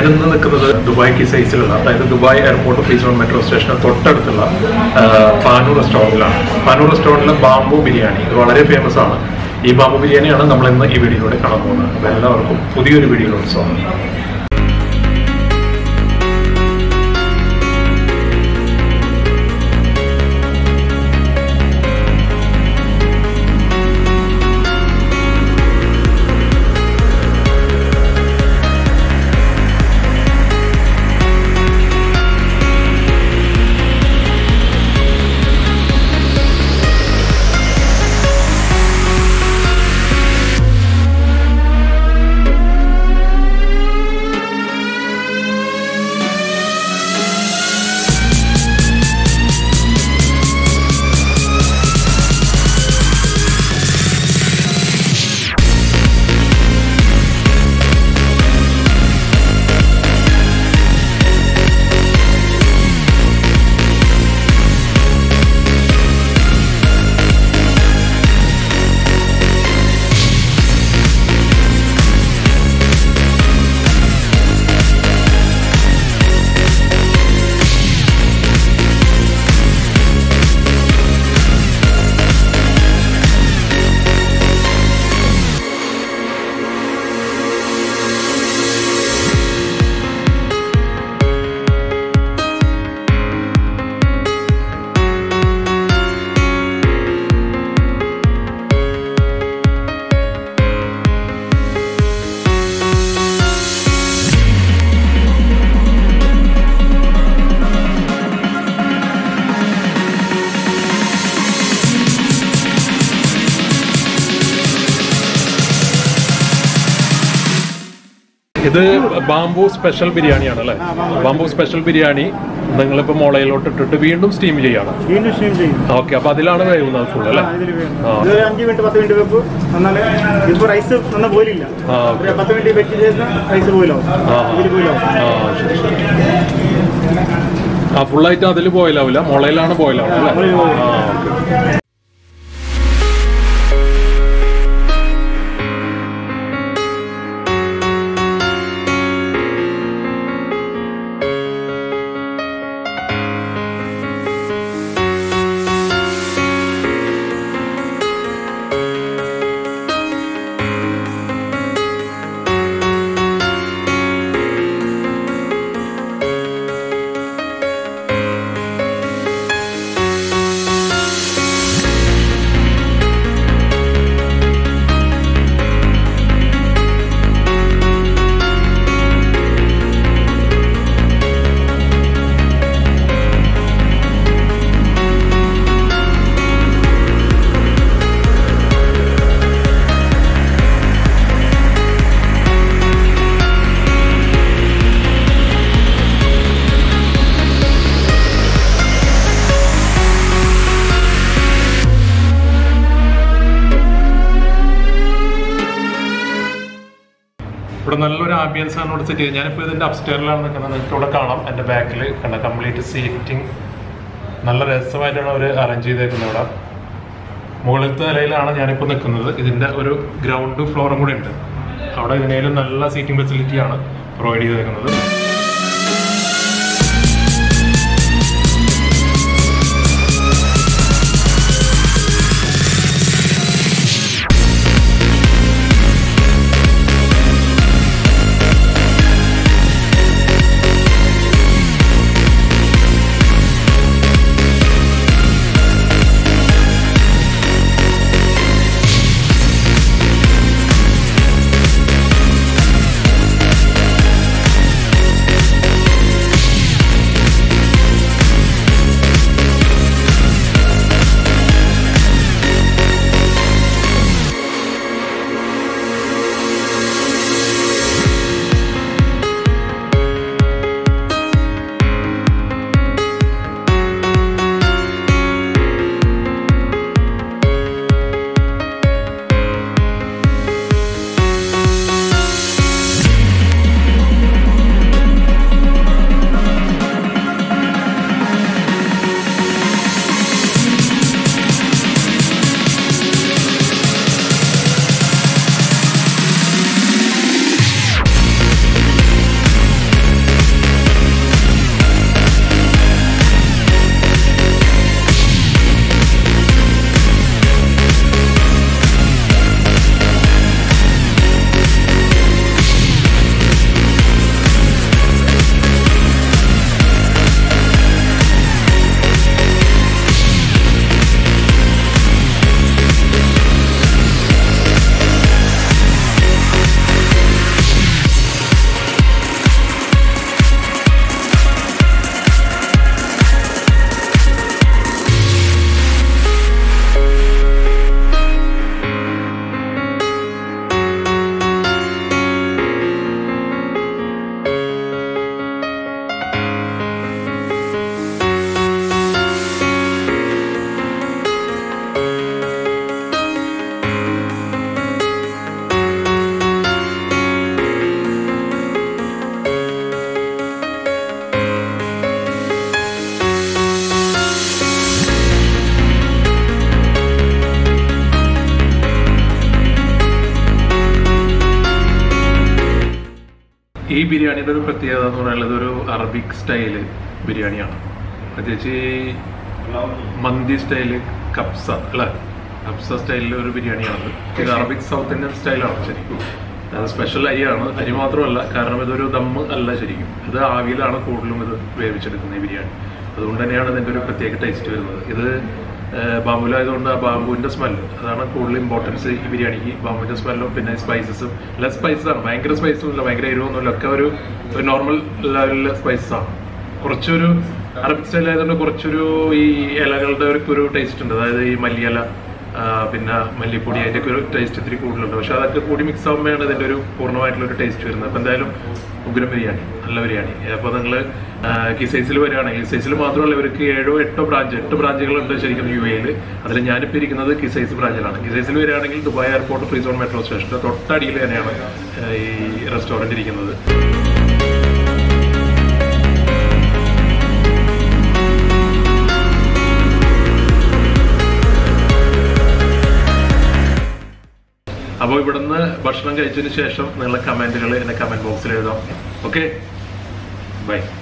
ഞാനിന്ന് നിൽക്കുന്നത് ദുബായ് കി സൈസിലുള്ള അതായത് ദുബായ് എയർപോർട്ട് ഫീസോൺ മെട്രോ സ്റ്റേഷന് തൊട്ടടുത്തുള്ള ആ, പാനൂർ റെസ്റ്റോറൻറ്റിലാണ് പാനൂർ റെസ്റ്റോറൻറ്റിലെ ബാംബു ബിരിയാണി ഇത് വളരെ ഫേമസ് ആണ് ഈ ബാംബു ബിരിയാണിയാണ് നമ്മൾ ഇന്ന് ഈ വീഡിയോയിലൂടെ കാണാൻ പോകുന്നത് അപ്പോൾ എല്ലാവർക്കും പുതിയൊരു വീഡിയോയിലൂടെ സ്വാഗതം ഇത് ബാംബു സ്പെഷ്യൽ ബിരിയാണിയാണ് അല്ലേ ബാംബു സ്പെഷ്യൽ ബിരിയാണി നിങ്ങളിപ്പോൾ മുളയിലോട്ട് ഇട്ടിട്ട് വീണ്ടും സ്റ്റീം ചെയ്യാണ് വീണ്ടും സ്ട്രീം ചെയ്യും ഓക്കെ അപ്പൊ അതിലാണ് വേവുന്നത് ഫുൾ അല്ലേ ആ, ഇതില് വേണം. ആ. ഇതൊരു അഞ്ച് മിനിറ്റ് പത്ത് മിനിറ്റ് വെപ്പ് എന്നാല് ഇപ്പൊ റൈസ് നന്ന പോലില്ല ആ, ഓക്കേ. ഒരു പത്ത് മിനിറ്റ് വെച്ച് ശേഷം റൈസ് പോയിലാവും ആ. ഇതിൽ പോയിലാവും ആ ശരി ശരി ആ ഫുള്ളായിട്ട് അതിൽ ബോയിലാവില്ല മുളയിലാണ് ബോയിലാവുക അല്ലേ മുളയിൽ boil. ആ ഓക്കെ ഇവിടെ നല്ലൊരു ആംബിയൻസ് ആണ് ഇവിടെ സെറ്റ് ചെയ്ത് ഞാനിപ്പോൾ ഇതിൻ്റെ അപ്സ്റ്റേറിലാണ് നിൽക്കുന്നത് നിങ്ങൾക്ക് ഇവിടെ കാണാം എൻ്റെ ബാക്കിൽ കണ്ട കംപ്ലീറ്റ് സീറ്റിംഗ് നല്ല രസമായിട്ടാണ് അവർ അറേഞ്ച് ചെയ്തേക്കുന്നത് ഇവിടെ മുകളിലത്തെ നിലയിലാണ് ഞാനിപ്പോൾ നിൽക്കുന്നത് ഇതിൻ്റെ ഒരു ഗ്രൗണ്ട് ഫ്ലോറും കൂടെ ഉണ്ട് അവിടെ ഇതിനേലും നല്ല സീറ്റിംഗ് ഫെസിലിറ്റിയാണ് പ്രൊവൈഡ് ചെയ്തേക്കുന്നത് ഈ ബിരിയാണിയുടെ ഒരു പ്രത്യേകത എന്ന് പറയുന്നത് ഒരു അറബിക് സ്റ്റൈല് ബിരിയാണിയാണ് പ്രത്യേകിച്ച് ഈ മന്തി സ്റ്റൈല് കപ്സ അല്ലേ കപ്സ സ്റ്റൈലിലെ ഒരു ബിരിയാണിയാണ് ഇത് അറബിക് സൗത്ത് ഇന്ത്യൻ സ്റ്റൈലാണ് ശരിക്കും അത് സ്പെഷ്യൽ അരിയാണ് അരി മാത്രമല്ല കാരണം ഇതൊരു ദമ്മ് അല്ല ശരിക്കും ഇത് ആവിയിലാണ് കൂടുതലും ഇത് വേവിച്ചെടുക്കുന്നത് ഈ ബിരിയാണി അതുകൊണ്ട് തന്നെയാണ് ഇതിൻ്റെ ഒരു പ്രത്യേക ടേസ്റ്റ് വരുന്നത് ഇത് ബാമ്പുലായതുകൊണ്ട് ആ ബാമ്പുവിൻ്റെ സ്മെല്ല് അതാണ് കൂടുതൽ ഇമ്പോർട്ടൻസ് ഈ ബിരിയാണിക്ക് ബാമ്പുവിൻ്റെ സ്മെല്ലും പിന്നെ സ്പൈസസും എല്ലാം സ്പൈസസ് ആണ് ഭയങ്കര സ്പൈസും ഇല്ല ഭയങ്കര എരിവൊന്നുമില്ല ഒക്കെ ഒരു നോർമൽ ലെവലിലെ സ്പൈസസ് ആണ് കുറച്ചൊരു അറബിക് സ്റ്റൈൽ ആയതുകൊണ്ട് കുറച്ചൊരു ഈ ഇലകളുടെ ഒരു ഒരു ടേസ്റ്റ് ഉണ്ട് അതായത് ഈ മല്ലിയില ആ, പിന്നെ മല്ലിപ്പൊടി അതിൻ്റെ ഒക്കെ ഒരു ടേസ്റ്റ് ഇത്തിരി കൂടുതലുണ്ട് പക്ഷെ അതൊക്കെ കൂടി മിക്സ് ആകുമ്പോഴാണ് ഇതിൻ്റെ ഒരു പൂർണ്ണമായിട്ടുള്ള ഒരു ടേസ്റ്റ് വരുന്നത് അപ്പോൾ എന്തായാലും ഉഗ്രം ബിരിയാണി നല്ല ബിരിയാണി അപ്പോൾ നിങ്ങൾ കിസൈസിൽ വരികയാണെങ്കിൽ കിസൈസിൽ മാത്രമല്ല ഇവർക്ക് ഏഴോ എട്ടോ ബ്രാഞ്ച് എട്ട് ബ്രാഞ്ചുകളുണ്ട് ശരിക്കും യു എയിൽ അതിൽ ഞാനിപ്പോൾ ഇരിക്കുന്നത് കിസൈസ് ബ്രാഞ്ചിലാണ് കിസൈസിൽ വരികയാണെങ്കിൽ Dubai airport free zone metro സ്റ്റേഷൻ്റെ തൊട്ടടിയിൽ തന്നെയാണ് ആ, ഈ റെസ്റ്റോറൻറ്റ് ഇരിക്കുന്നത് അപ്പോൾ ഇവിടുന്ന് ഭക്ഷണം കഴിച്ചതിന് ശേഷം നിങ്ങളുടെ കമൻറ്റുകൾ എന്നെ കമൻറ്റ് ബോക്സിൽ എഴുതാം ഓക്കെ ബൈ